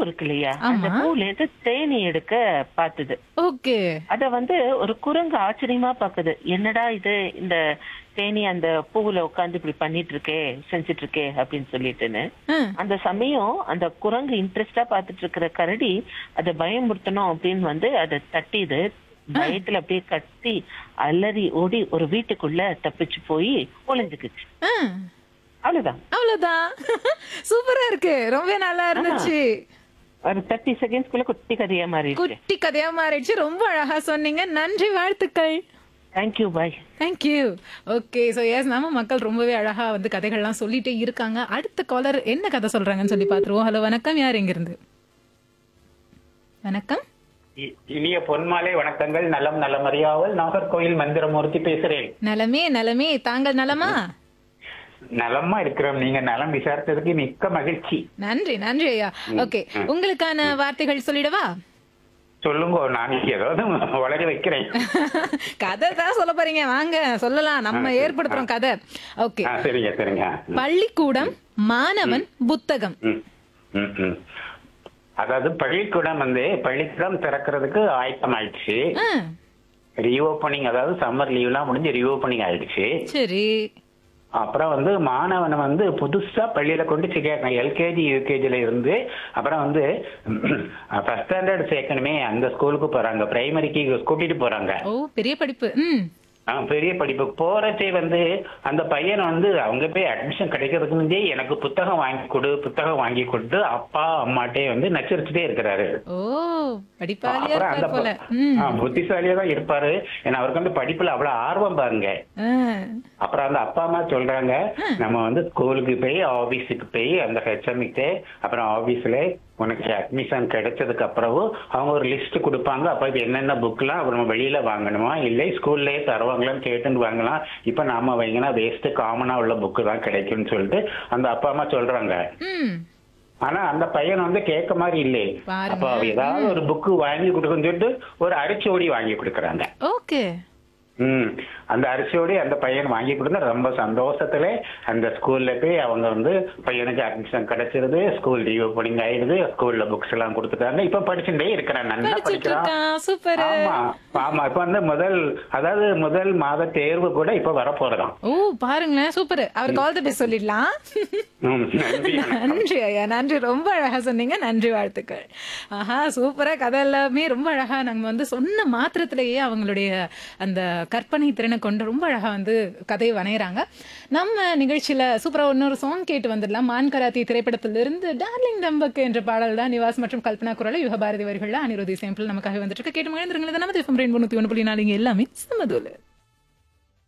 இருக்கு இல்லையா அந்த ஆமா. பூல இருந்து தேனி எடுக்க பார்த்தது ஓகே அத வந்து ஒரு குரங்கு ஆச்சரியமா பாக்குது என்னடா இது இந்த தேனி அந்த பூவுல உட்கார்ந்து இப்படி பண்ணிட்டு இருக்கே செஞ்சுட்டு இருக்கே அப்படின்னு சொல்லிட்டுன்னு ஆ, அந்த சமயம் அந்த குரங்கு இன்ட்ரெஸ்டா பாத்துட்டு இருக்கிற கரடி அதை பயமுறுத்தணும் அப்படின்னு வந்து அதை தட்டிது பயத்துல அப்படியே கத்தி அலறி ஓடி ஒரு வீட்டுக்குள்ள தப்பிச்சு போய் ஒளிஞ்சுக்குச்சு ஆ, அவ்வளவுதான் அவ்வளவுதான் சூப்பரா இருக்கு ரொம்ப நல்லா இருந்துச்சு ஒரு தேர்ட்டி செகண்ட்ஸ்குள்ள குட்டி கதையா மாறிடுச்சு குட்டி கதையா மாறிடுச்சு ரொம்ப அழகா சொன்னீங்க நன்றி வாழ்த்துக்கள் thank you bye thank you okay so yes நம்ம மக்கள் ரொம்பவே அழகா வந்து கதைகள்லாம் சொல்லிட்டே இருக்காங்க அடுத்த காலர் என்ன கதை சொல்றாங்கன்னு சொல்லி பார்த்துருவோம் ஹலோ வணக்கம் யார் எங்கிருந்து வணக்கம் இ- இனிய பொன்மாலை வணக்கங்கள் நலம் நலமறியாவல் நாகர்கோயில் மந்திரமூர்த்தி பேசுறேன் நலமே நலமே தாங்கள் நலமா நலமா இருக்கிறோம் நீங்க நலம் விசாரித்ததுக்கு மிக்க மகிழ்ச்சி நன்றி நன்றி ஐயா ஓகே உங்களுக்கான வார்த்தைகள் சொல்லிடவா சொல்லுங்க நான் ஏதாவது வளர வைக்கிறேன் கதை தான் சொல்ல போறீங்க வாங்க சொல்லலாம் நம்ம ஏற்படுத்துறோம் கதை ஓகே ஆ, சரிங்க சரிங்க பள்ளிக்கூடம் மாணவன் புத்தகம் ம், ம், ம். அதாவது பள்ளிக்கூடம் வந்து பள்ளிக்கூடம் திறக்கிறதுக்கு ஆயத்தம் ஆயிடுச்சு ஆ, ரீஓப்பனிங் அதாவது சம்மர் லீவ்லாம் முடிஞ்சு ரீஓப்பனிங் ஆயிடுச்சு சரி அப்புறம் வந்து மாணவனை வந்து புதுசா பள்ளியில கொண்டு சேர்க்க எல்கேஜி யூகேஜில இருந்து அப்புறம் வந்து ஃபர்ஸ்ட் ஸ்டாண்டர்ட் சேர்க்கணுமே அந்த ஸ்கூலுக்கு போறாங்க பிரைமரிக்கு கூட்டிட்டு போறாங்க ஓ பெரிய படிப்பு ம் ஆ, பெரிய படிப்பு போறச்சே வந்து அந்த பையன் வந்து அவங்க போய் அட்மிஷன் கிடைக்கிறதுக்கு முன்னே எனக்கு புத்தகம் வாங்கி கொடு புத்தகம் வாங்கி கொடுத்து அப்பா அம்மாட்டே வந்து நச்சரிச்சுட்டே இருக்கிறாரு ஓ படிப்பாளியா அப்புறம் அந்த இருப்பார் போல ப- ம் ஆ, புத்திசாலியா தான் இருப்பாரு ஏன்னா அவருக்கு வந்து படிப்புல அவ்வளவு ஆர்வம் பாருங்க ஆ, அப்புறம் அந்த அப்பா அம்மா சொல்றாங்க நம்ம வந்து ஸ்கூலுக்கு போய் ஆபீஸுக்கு போய் அந்த ஹெச்எம்கிட்ட அப்புறம் ஆபீஸ்ல உனக்கு அட்மிஷன் கிடைச்சதுக்கு அப்புறம் அவங்க ஒரு லிஸ்ட் கொடுப்பாங்க அப்ப இது என்னென்ன புக்லாம் அப்புறம் நம்ம வெளியில வாங்கணுமா இல்லை ஸ்கூல்லயே தருவாங்களான்னு கேட்டுன்னு வாங்கலாம் இப்ப நாம வைங்கன்னா வேஸ்ட் காமனா உள்ள புக்கு தான் கிடைக்கும்னு சொல்லிட்டு அந்த அப்பா அம்மா சொல்றாங்க ம் ஆனா அந்த பையன் வந்து கேட்க மாதிரி இல்லை பாருங்க. அப்ப அவ ஏதாவது ஒரு புக்கு வாங்கி கொடுக்குன்னு சொல்லிட்டு ஒரு அரிச்சோடி வாங்கி கொடுக்குறாங்க ஓகே ம் அந்த அரிசியோடய அந்த பையன் வாங்கி கொடுத்தா ரொம்ப சந்தோஷத்துல அந்த ஸ்கூல்ல போய் அவங்க வந்து பையனுக்கு அட்மிஷன் கிடைச்சிருது ஸ்கூல் ரீஓப்பனிங் ஆயிடுது ஸ்கூல்ல புக்ஸ் எல்லாம் கொடுத்துட்டாங்க இப்ப படிச்சுட்டே இருக்கிறான் நல்லா படிச்சிட்டு படிக்கிறான் இருக்கான் சூப்பர் ஆமா ஆமா இப்ப வந்து முதல் அதாவது முதல் மாத தேர்வு கூட இப்ப வர போறதாம் ஓ பாருங்களேன் சூப்பர் அவருக்கு ஆல் தி பெஸ்ட் சொல்லிடலாம் ம், நன்றி நன்றி ஐயா நன்றி ரொம்ப அழகா சொன்னீங்க நன்றி வாழ்த்துக்கள் ஆஹா சூப்பரா கதை எல்லாமே ரொம்ப அழகா நாங்க வந்து சொன்ன மாத்திரத்திலேயே அவங்களுடைய அந்த கற்பனை திறனை கொண்டு ரொம்ப அழகா வந்து கதையை வரைகிறாங்க நம்ம நிகழ்ச்சியில சூப்பரா இன்னொரு சாங் கேட்டு வந்துடலாம் மான் கராத்தி திரைப்படத்திலிருந்து டார்லிங் டம்பக்கு என்ற பாடல் தான் நிவாஸ் மற்றும் கல்பனா குரலை யுக பாரதி வரிகள்ல அனிருதி சேம்பிள் நமக்காக வந்துட்டு இருக்கு கேட்டு மகிழ்ந்துருங்க நமது எஃப்எம் ரெயின்போ நூத்தி ஒன்று புள்ளி நாலு இங்க எல்லாமே சமதூல